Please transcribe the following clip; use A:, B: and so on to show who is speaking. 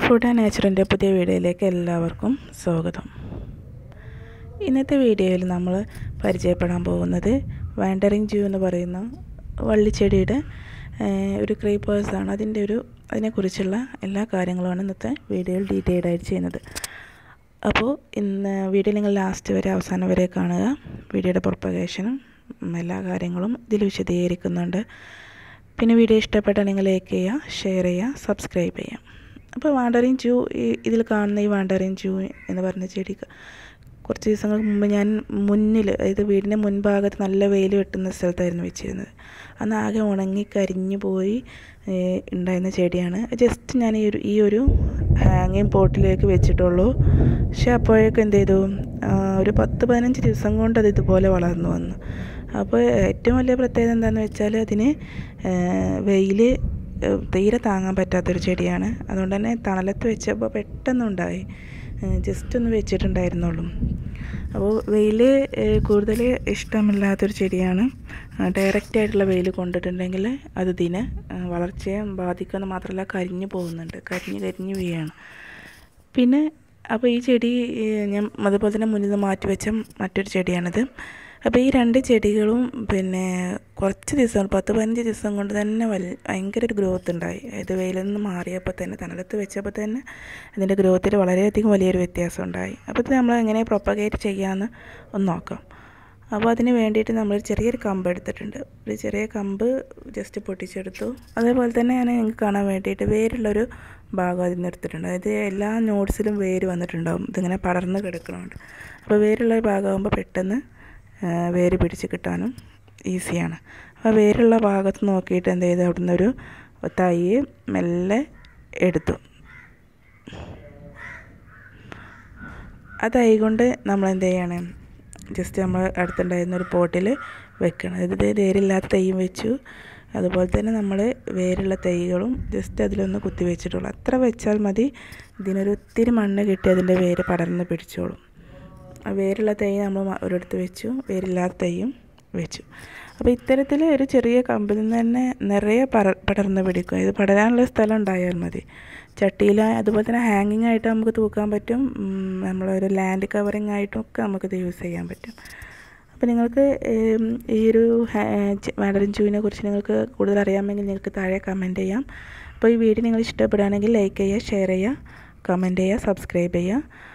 A: food and നേച്ചറിൻ്റെ പുതിയ വീഡിയോയിലേക്ക് എല്ലാവർക്കും സ്വാഗതം ഇന്നത്തെ വീഡിയോയിൽ നമ്മൾ പരിചയപ്പെടാൻ പോകുന്നത് വാൻഡറിങ് ജൂ എന്ന് പറയുന്ന വള്ളിച്ചെടിയുടെ ഏഹ്, ഒരു ക്രീപ്പേഴ്സാണ് അതിൻ്റെ ഒരു അതിനെക്കുറിച്ചുള്ള എല്ലാ കാര്യങ്ങളുമാണ് ഇന്നത്തെ വീഡിയോയിൽ ഡീറ്റെയിൽഡ് ആയിട്ട് ചെയ്യുന്നത് അപ്പോൾ ഇന്ന് വീഡിയോ നിങ്ങൾ ലാസ്റ്റ് വരെ അവസാനം വരെ കാണുക വീഡിയോയുടെ പ്രൊപ്പഗേഷനും എല്ലാ കാര്യങ്ങളും ഇതിൽ വിശദീകരിക്കുന്നുണ്ട് പിന്നെ വീഡിയോ ഇഷ്ടപ്പെട്ടാൽ നിങ്ങൾ ലൈക്ക് ചെയ്യുക ഷെയർ ചെയ്യുക സബ്സ്ക്രൈബ് ചെയ്യുക അപ്പോൾ വാണ്ടറിങ് ജൂ ഈ ഇതിൽ കാണുന്ന ഈ വാണ്ടറിങ് ജൂ എന്ന് പറഞ്ഞ ചെടി കുറച്ച് ദിവസങ്ങൾക്ക് മുമ്പ് ഞാൻ മുന്നിൽ അതായത് വീടിൻ്റെ മുൻഭാഗത്ത് നല്ല വെയിൽ വെട്ടുന്ന സ്ഥലത്തായിരുന്നു വെച്ചിരുന്നത് അന്ന് ആകെ ഉണങ്ങി കരിഞ്ഞു പോയി ഏഹ്, ഉണ്ടായിരുന്ന ചെടിയാണ് ജസ്റ്റ് ഞാൻ ഈ ഒരു ഈ ഒരു ഹാങ്ങിങ് പോട്ടിലേക്ക് വെച്ചിട്ടുള്ളൂ പക്ഷെ അപ്പോഴേക്കും എന്ത് ചെയ്തു ആ, ഒരു പത്ത് പതിനഞ്ച് ദിവസം കൊണ്ട് അത് ഇതുപോലെ വളർന്നു വന്നു അപ്പോൾ ഏറ്റവും വലിയ പ്രത്യേകത എന്താണെന്ന് വെച്ചാൽ അതിന് വെയിൽ തീരെ താങ്ങാൻ പറ്റാത്തൊരു ചെടിയാണ് അതുകൊണ്ട് തന്നെ തണലത്ത് വെച്ചപ്പോൾ പെട്ടെന്നുണ്ടായി ജസ്റ്റ് ഒന്ന് വെച്ചിട്ടുണ്ടായിരുന്നുള്ളൂ അപ്പോൾ വെയിൽ കൂടുതൽ ഇഷ്ടമില്ലാത്തൊരു ചെടിയാണ് ഡയറക്റ്റ് ആയിട്ടുള്ള വെയിൽ കൊണ്ടിട്ടുണ്ടെങ്കിൽ അത് ഇതിനെ ആ, വളർച്ചയെ ബാധിക്കുമെന്ന് മാത്രമല്ല കരിഞ്ഞു പോകുന്നുണ്ട് കരിഞ്ഞ് കരിഞ്ഞ് വീഴാണ് പിന്നെ അപ്പോൾ ഈ ചെടി ഏ, ഞാൻ അതുപോലെ തന്നെ മുന്നിൽ നിന്ന് മാറ്റി വെച്ച മറ്റൊരു ചെടിയാണിത് അപ്പോൾ ഈ രണ്ട് ചെടികളും പിന്നെ കുറച്ച് ദിവസം പത്ത് പതിനഞ്ച് ദിവസം കൊണ്ട് തന്നെ വൽ ഭയങ്കര ഒരു ഗ്രോത്ത് ഉണ്ടായി ഇത് വെയിലിൽ നിന്ന് മാറിയപ്പോൾ തന്നെ തണലത്ത് വെച്ചപ്പോൾ തന്നെ ഇതിൻ്റെ ഗ്രോത്തിൽ വളരെയധികം വലിയൊരു വ്യത്യാസം ഉണ്ടായി അപ്പോൾ ഇത് നമ്മൾ എങ്ങനെ പ്രൊപ്പഗേറ്റ് ചെയ്യാമെന്ന് ഒന്ന് നോക്കാം അപ്പോൾ അതിന് വേണ്ടിയിട്ട് നമ്മൾ ചെറിയൊരു കമ്പ് എടുത്തിട്ടുണ്ട് ഒരു ചെറിയ കമ്പ് ജസ്റ്റ് പൊട്ടിച്ചെടുത്തു അതേപോലെ തന്നെ ഞാൻ നിങ്ങൾക്ക് കാണാൻ വേണ്ടിയിട്ട് വേരുള്ളൊരു ഭാഗം അതിൽ നിന്ന് എടുത്തിട്ടുണ്ട് അതായത് എല്ലാ നോട്ട്സിലും വേര് വന്നിട്ടുണ്ടാവും ഇതിങ്ങനെ പടർന്ന് കിടക്കണമുണ്ട് അപ്പോൾ വേരുള്ള ഒരു ഭാഗമാകുമ്പോൾ പെട്ടെന്ന് ആ, വേര് പിടിച്ച് കിട്ടാനും ഈസിയാണ് അപ്പോൾ വേരുള്ള ഭാഗത്ത് നോക്കിയിട്ട് എന്ത് ചെയ്തു അവിടുന്ന് ഒരു തൈ മെല്ലെ എടുത്തു ആ തൈ കൊണ്ട് നമ്മൾ എന്ത് ചെയ്യണം ജസ്റ്റ് നമ്മൾ അടുത്തുണ്ടായിരുന്ന ഒരു പോട്ടിൽ വെക്കണം അതായത് ഇത് വേരില്ലാത്ത തൈയും വെച്ചു അതുപോലെ തന്നെ നമ്മൾ വേരുള്ള തൈകളും ജസ്റ്റ് അതിലൊന്ന് കുത്തി വെച്ചിട്ടുള്ളൂ അത്ര വെച്ചാൽ മതി ഇതിനൊരു ഒത്തിരി മണ്ണ് കിട്ടി അതിൻ്റെ വേര് പടർന്ന് പിടിച്ചോളും ആ വേരുള്ള തൈ നമ്മൾ മ- ഒരിടത്ത് വെച്ചു വേരില്ലാത്ത തൈയും വെച്ചു അപ്പോൾ ഇത്തരത്തിൽ ഒരു ചെറിയ കമ്പിൽ നിന്ന് തന്നെ നിറയെ പട പടർന്ന് പിടിക്കും ഇത് പടരാനുള്ള സ്ഥലം ഉണ്ടായാൽ മതി ചട്ടിയിൽ അതുപോലെ തന്നെ ഹാങ്ങിങ് ആയിട്ട് നമുക്ക് തൂക്കാൻ പറ്റും ഉം, നമ്മളൊരു ലാൻഡ് കവറിങ് ആയിട്ടും ഒക്കെ നമുക്കിത് യൂസ് ചെയ്യാൻ പറ്റും അപ്പോൾ നിങ്ങൾക്ക് ഏം, ഈ ഒരു മാഡറിൻ ജൂവിനെ കുറിച്ച് നിങ്ങൾക്ക് കൂടുതൽ അറിയാമെങ്കിൽ നിങ്ങൾക്ക് താഴെ കമൻറ്റ് ചെയ്യാം അപ്പോൾ ഈ വീഡിയോ നിങ്ങൾ ഇഷ്ടപ്പെടുകയാണെങ്കിൽ ലൈക്ക് ചെയ്യുക ഷെയർ ചെയ്യുക കമൻറ്റ് ചെയ്യുക സബ്സ്ക്രൈബ് ചെയ്യുക